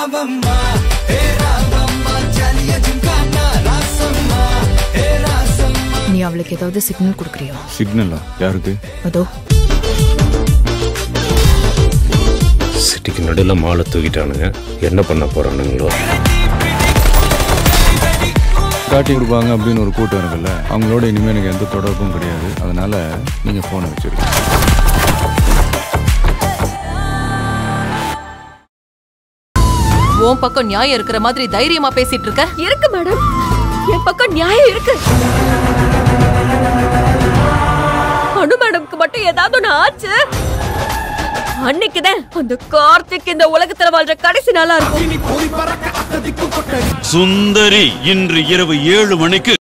రావమ్మా హే రావమ్మా చలియ జింకానా రాసమ్మా హే రాసమ్మా நீ அவளுக்கு ஏதாவது சிக்னல் கொடுக்குறியா சிக்னலா யாருக்கு அதோ சிட்டிக்கு நடுவில் மாலை தூக்கிட்டானுங்க என்ன பண்ண போறானுங்களோ காட்டி கொடுப்பாங்க அப்படின்னு ஒரு கூட்டம் இருக்குல்ல அவங்களோட இனிமேல் எனக்கு எந்த தொடர்பும் கிடையாது அதனால நீங்க போனை வச்சிருக்கீங்க உன் பக்கம் நியாயம் இருக்கிற மாதிரி தைரியமா பேசிட்டு இருக்க இருக்கு மேடம் என் பக்கம் நியாயம் இருக்கு அனு மேடம்க்கு மட்டும் ஏதாவது ஒண்ணு ஆச்சு அன்னைக்குதான் அந்த கார்த்திக் இந்த உலகத்துல வாழ்ற கடைசி நாளா இருக்கும் சுந்தரி இன்று இரவு ஏழு மணிக்கு